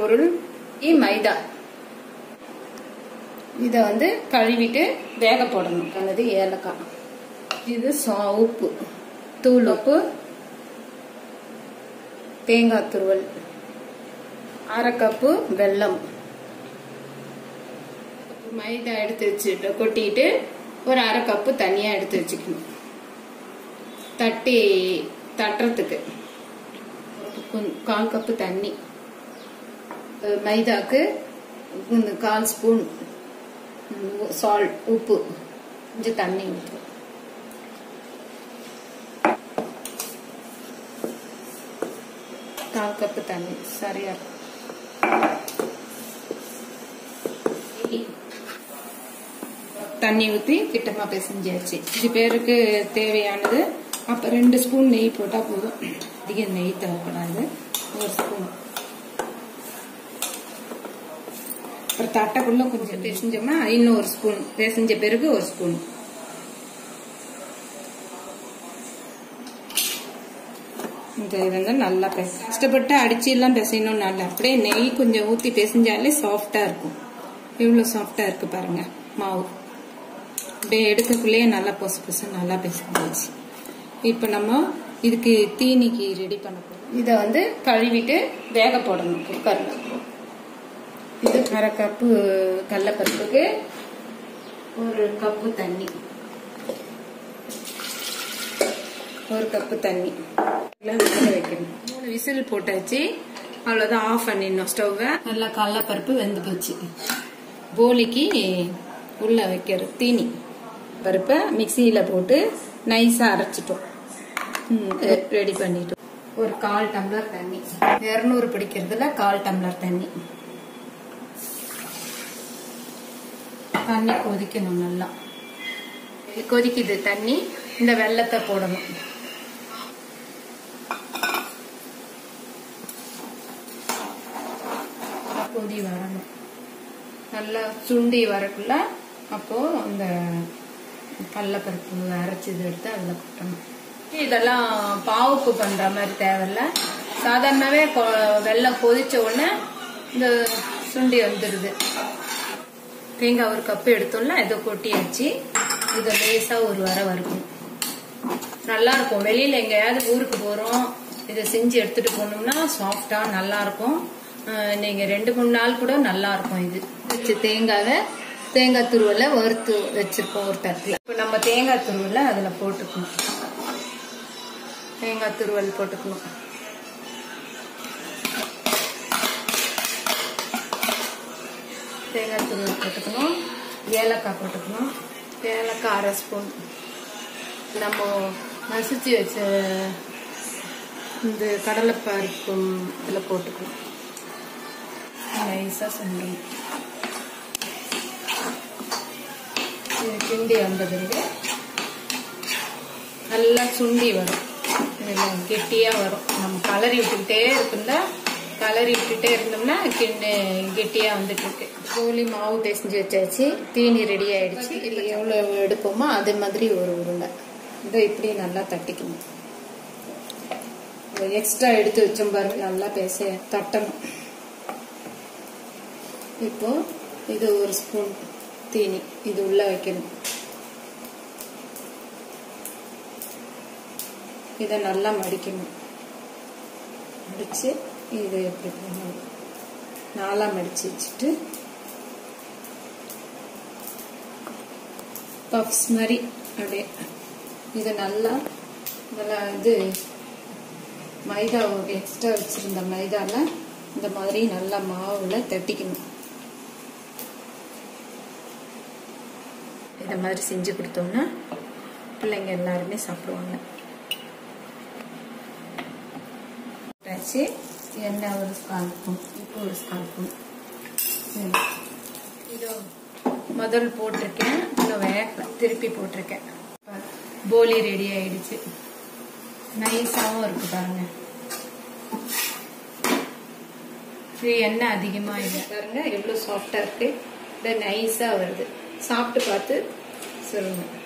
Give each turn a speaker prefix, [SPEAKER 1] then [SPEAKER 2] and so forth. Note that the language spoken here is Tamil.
[SPEAKER 1] பொருள் இ மைதா இதை வந்து கழுவிட்டு வேக போடணும் அல்லது ஏலக்காய் இது சா- உப்பு தூள் உப்பு தேங்காய் துருவல் அரை கப்பு வெல்லம் மைதா எடுத்து வச்சுட்டு கொட்டிட்டு ஒரு அரை கப்பு தனியா எடுத்து வச்சுக்கணும் தட்டி தட்டுறதுக்கு கொஞ்ச- கால் கப்பு தண்ணி அஹ் மைதாக்கு இந்த கால் ஸ்பூன் சால்ட் உப்பு கொஞ்சம் தண்ணி ஊற்றும் கால் கப்பு தண்ணி சரியா இருக்கும் தண்ணி ஊற்றி கிட்டமா பிசைஞ்சாச்சு இது பேருக்கு தேவையானது அப்போ ரெண்டு ஸ்பூன் நெய் போட்டால் போதும் அதிக நெய் தேவைப்படாது ஒரு ஸ்பூன் அப்புறம் தட்டைக்குள்ள கொஞ்சம் பிசைஞ்சோம்னா இன்னும் ஒரு ஸ்பூன் பிசைஞ்ச பிறகு ஒரு ஸ்பூன் இந்த இது வந்து நல்லா பெச கஷ்டப்பட்டு அடிச்சு எல்லாம் பிசையணும் நல்லா அப்படியே நெய் கொஞ்சம் ஊற்றி பிசைஞ்சாலே சாஃப்டா இருக்கும் எவ்வளோ சாஃப்டா இருக்கு பாருங்க மாவு அப்படியே எடுக்கக்குள்ளேயே நல்லா பொசு பொசு நல்லா பிசைஞ்சாச்சு இப்போ நம்ம இதுக்கு தீனிக்கு ரெடி பண்ண போறோம் இதை வந்து கழுவிட்டு வேக போடணும் குக்கரில் இது அரை கப்பு கடலப்பருப்புக்கு ஒரு கப்பு தண்ணி ஒரு கப்பு தண்ணி எல்லாம் வேக வைக்கணும் மூணு விசில் போட்டாச்சு அவ்வளோதான் ஆஃப் பண்ணிடணும் ஸ்டவ்வை நல்லா கடலப்பருப்பு வெந்து போச்சு போலிக்கு உள்ள வைக்கிற தீனி பருப்பை மிக்சியில் போட்டு நைஸாக அரைச்சிட்டோம் ரெடி பண்ணிட்டோம் ஒரு கால் டம்ளர் தண்ணி இரநூறு பிடிக்கிறதுல கால் டம்ளர் தண்ணி தண்ணி கொதிக்கணும் நல்லா கொதிக்குது தண்ணி இந்த வெள்ளத்தை போடணும் கொதி வரணும் நல்லா சுண்டி வரக்குள்ள அப்போ அந்த கடலப்பருப்பு அரைச்சது எடுத்து அதில் கொட்டணும் இதெல்லாம் பாவுக்கு பண்ற மாதிரி தேவையில்ல சாதாரணமாவே கொ- வெள்ளம் கொதிச்ச உடனே இந்த சுண்டி வந்துடுது தேங்காய் ஒரு கப்பு எடுத்தோம்ல இதை கொட்டியாச்சு இதை லேசா ஒரு வர வறுக்கும் நல்லா இருக்கும் வெளியில எங்கேயாவது ஊருக்கு போறோம் இதை செஞ்சு எடுத்துட்டு போனோம்னா சாஃப்டா நல்லா இருக்கும் அஹ் நீங்க ரெண்டு மூணு நாள் கூட நல்லா இருக்கும் இது வச்சு தேங்காவை தேங்காய் துருவலை வறுத்து வச்சிருக்கோம் ஒரு தட்டுல இப்போ நம்ம தேங்காய் துருவலை அதுல போட்டுக்கணும் தேங்காய் துருவல் போட்டுக்கணும் தேங்காய் துருவல் போட்டுக்கணும் ஏலக்காய் போட்டுக்கணும் ஏலக்காய் அரை ஸ்பூன் நம்ம நசுச்சி வச்ச இந்த கடலைப்பருப்பு இதில் போட்டுக்கணும் நைஸாக சுண்டணும் இது கிண்டி வந்த பிறகு நல்லா சுண்டி வரும் இதெல்லாம் கெட்டியாக வரும் நம்ம கலரி விட்டுக்கிட்டே இருக்குன்னா கலரி விட்டுட்டே இருந்தோம்னா கிண்டு கெட்டியாக வந்துட்டு இருக்கு கோழி மாவு பிசைஞ்சு வச்சாச்சு தீனி ரெடி ஆயிடுச்சு இது எவ்வளோ எடுப்போமோ அதே மாதிரி ஒரு உருண்டை இதை இப்படி நல்லா தட்டிக்கணும் எக்ஸ்ட்ரா எடுத்து வச்சோம் பாருங்க நல்லா பேச தட்டணும் இப்போ இது ஒரு ஸ்பூன் தீனி இது உள்ள வைக்கணும் இதை நல்லா மடிக்கணும் மடிச்சு இதை எப்படி பண்ணணும் நாலா மடிச்சு வச்சுட்டு பஃப்ஸ் மாதிரி அப்படியே இதை நல்லா இதெல்லாம் இது மைதா எக்ஸ்ட்ரா வச்சிருந்த மைதால இந்த மாதிரி நல்லா மாவுல தட்டிக்கணும் இதை மாதிரி செஞ்சு கொடுத்தோம்னா பிள்ளைங்க எல்லாருமே சாப்பிடுவாங்க வச்சு எண்ணெய் ஒரு ஸ்கால் ஸ்பூன் உப்பு ஒரு ஸ்கால் ஸ்பூன் இதோ முதல் போட்டிருக்கேன் இன்னும் வேகல திருப்பி போட்டிருக்கேன் போலி ரெடி ஆயிடுச்சு நைஸாகவும் இருக்கு பாருங்க இது எண்ணெய் அதிகமா இல்லை பாருங்க எவ்வளோ சாஃப்டா இருக்கு இது நைஸா வருது சாப்பிட்டு பார்த்து சொல்லுங்க